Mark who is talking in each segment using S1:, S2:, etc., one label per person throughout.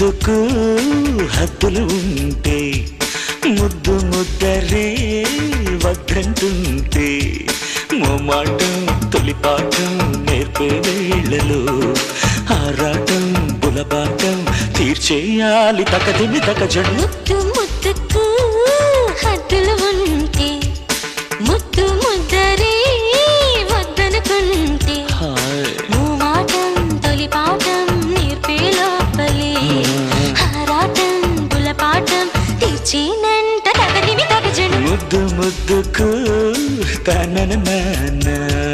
S1: ముద్దుకు హద్దులు ఉంటే ముద్దు ముద్దరే వద్దంటుంటే మొమాటం తొలిపాఠం నేర్పే వేళలో ఆరాటం బులబాటం తీర్చేయాలి తకదిమి తకజడు
S2: ముద్దు ముద్దుకు హద్దులు ఉంటే ముద్దు ముద్దరే వద్దనుకుంటే
S1: హాయ్
S2: మూమాటం తొలి పాఠం నేర్పే లోపలే హారాటం బులపాఠం తీర్చినంట తగదిమి తగజను
S1: ముద్దు ముద్దుకు తనన నాన్న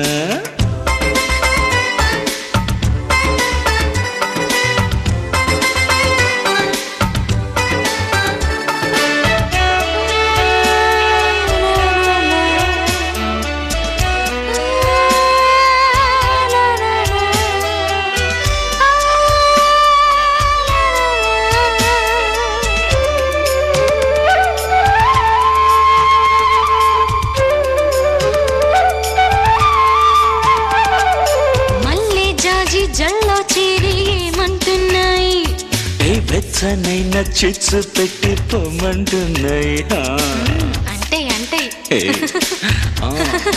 S2: మల్లె జాజి జల్లో చేరి ఏమంటున్నాయి
S1: ఏ వెచ్చనైన చిచ్చు పెట్టి పొమ్మంటున్నాయి ఆ.
S2: అంటే అంటే
S1: ఏ. ఆ.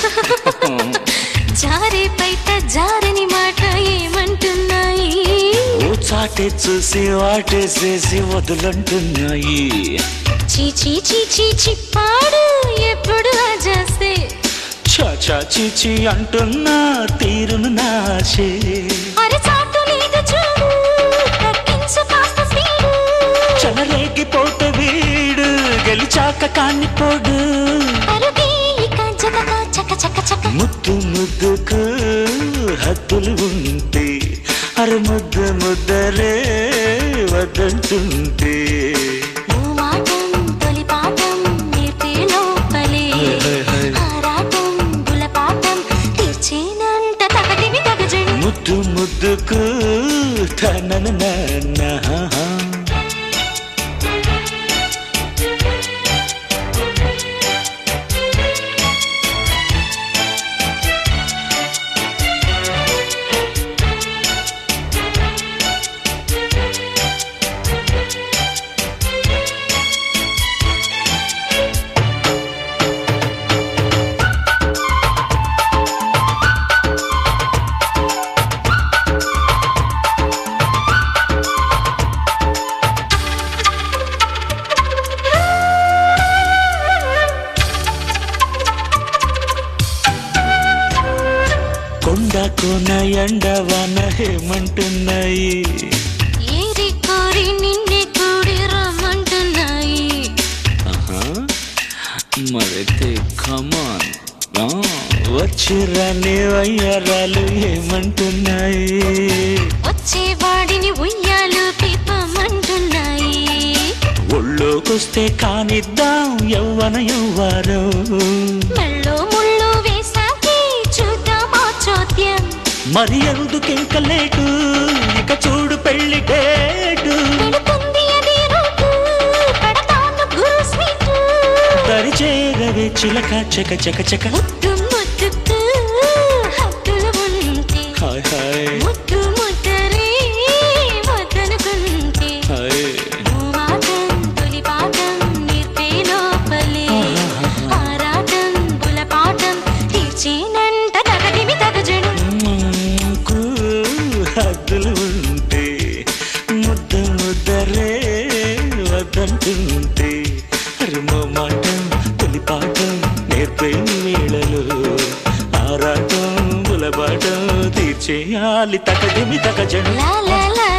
S2: జారే బయట జారని మాట ఏమంటున్నాయి
S1: ఓ చాటే చూసి వాటేసేసి వదులంటున్నాయి
S2: చీచీ చీచీ చిప్పాడు ఎప్పుడు అజాస్తే
S1: చాచా చీచి అంటున్నా తీరును నాచే
S2: అరే చాటు లేదు చూడు తగ్గించు కాస్త స్పీడు
S1: చలరేగిపోతే వీడు గెలిచాక కానిపోడు
S2: అరుగే ఇక జతక చక చక చక
S1: ముద్దు ముద్దుకు హద్దులు ఉంటే అరే ముద్దు ముద్దరే వద్దంటుంటే
S2: మూమాటం తొలి పాఠం నేర్పే లోపలే
S1: హై, హై, హై.
S2: ఆరాటం గులపాఠం తీర్చేనంట తగదిమి తగజడు
S1: ముద్దు ముద్దుకు తనన నాన్న కొండ కోన ఎండవన హేమంటున్నాయి
S2: ఏరి కోరి నిన్నే కూడి రమ్మంటున్నాయి
S1: ఆహా, మరైతే కమాన్ వచ్చిరని వయ్యరాలు ఏమంటున్నాయి
S2: వచ్చేవాడిని ఉయ్యాలు పీపమంటున్నాయి
S1: ఒళ్ళోకొస్తే కానిద్దాం యవ్వన యవ్వారం
S2: మెళ్ళో ముళ్ళు వేసాకి చూద్దామా చోద్యం
S1: మరి ఎందుకింక లేటు ఇక చూడు పెళ్లి డేటు
S2: పెడుతుంది అది రూటు పెడతాను గురు స్వీటు
S1: దరి చేరవే చిలక చక చక చక
S2: ముద్దు ముద్దుకు హద్దులు ఉంటే
S1: హాయ్ హాయ్
S2: ముద్దు ముద్దరే వద్దనుకుంటే
S1: హాయ్
S2: మూమాటం తొలి పాఠం నేర్పే లోపలే ఆరాటం గులపాఠం తీర్చేనంట తగదిమి తగజడు
S1: కు హద్దులు ఉంటే ముద్ద ముద్దరే వద్దంటుంటే రుమమాటం తొలిపాటం నేర్పే వేళలు ఆరాటం బులబాటం తీర్చేయాలి తకదిమి తకజడు
S2: లా లా లా